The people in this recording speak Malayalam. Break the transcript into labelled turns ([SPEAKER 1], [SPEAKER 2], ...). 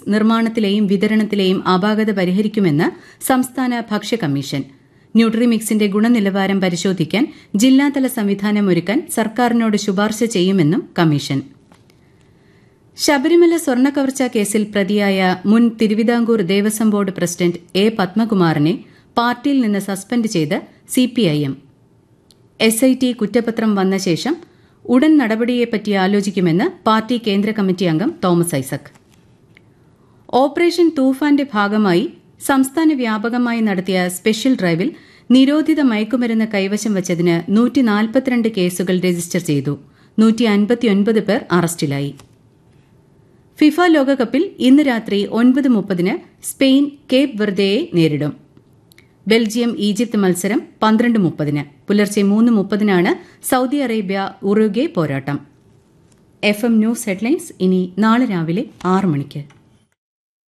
[SPEAKER 1] നിർമ്മാണത്തിലെയും വിതരണത്തിലെയും അപാകത പരിഹരിക്കുമെന്ന് സംസ്ഥാന ഭക്ഷ്യ കമ്മീഷൻ ന്യൂട്രിമിക്സിന്റെ ഗുണനിലവാരം പരിശോധിക്കാൻ ജില്ലാതല സംവിധാനമൊരുക്കാൻ സർക്കാരിനോട് ശുപാർശ ചെയ്യുമെന്നും കമ്മീഷൻ ശബരിമല സ്വർണ്ണക്കവർച്ചാ കേസിൽ പ്രതിയായ മുൻ Thiruvithamkoor Devaswom board president A പത്മകുമാറിനെ പാർട്ടിയിൽ നിന്ന് സസ്പെൻഡ് ചെയ്ത് സിപിഐഎം എസ് ഐ ടി കുറ്റപത്രം വന്ന ശേഷം ഉടൻ നടപടിയെപ്പറ്റി ആലോചിക്കുമെന്ന് പാർട്ടി കേന്ദ്ര കമ്മിറ്റി അംഗം തോമസ് ഐസക് ഓപ്പറേഷൻ തൂഫാന്റെ ഭാഗമായി സംസ്ഥാന വ്യാപകമായി നടത്തിയ സ്പെഷ്യൽ ഡ്രൈവിൽ നിരോധിത മയക്കുമരുന്ന് കൈവശം വച്ചതിന് നൂറ്റി നാൽപ്പത്തിരണ്ട് കേസുകൾ രജിസ്റ്റർ ചെയ്തു നൂറ്റി അൻപത്തിയൊൻപത് പേർ അറസ്റ്റിലായി ഫിഫ ലോകകപ്പിൽ ഇന്ന് രാത്രി ഒൻപത് മുപ്പതിന് സ്പെയിൻ കേപ്പ് വെർദയെ നേരിടും ബെൽജിയം ഈജിപ്ത് മത്സരം പന്ത്രണ്ട് മുപ്പതിന് പുലർച്ചെ മൂന്ന് മുപ്പതിനാണ് സൌദി അറേബ്യ ഉറുഗെ പോരാട്ടം എഫ് എം ന്യൂസ് ഹെഡ്ലൈൻസ് ഇനി നാളെ രാവിലെ ആറ് മണിക്ക്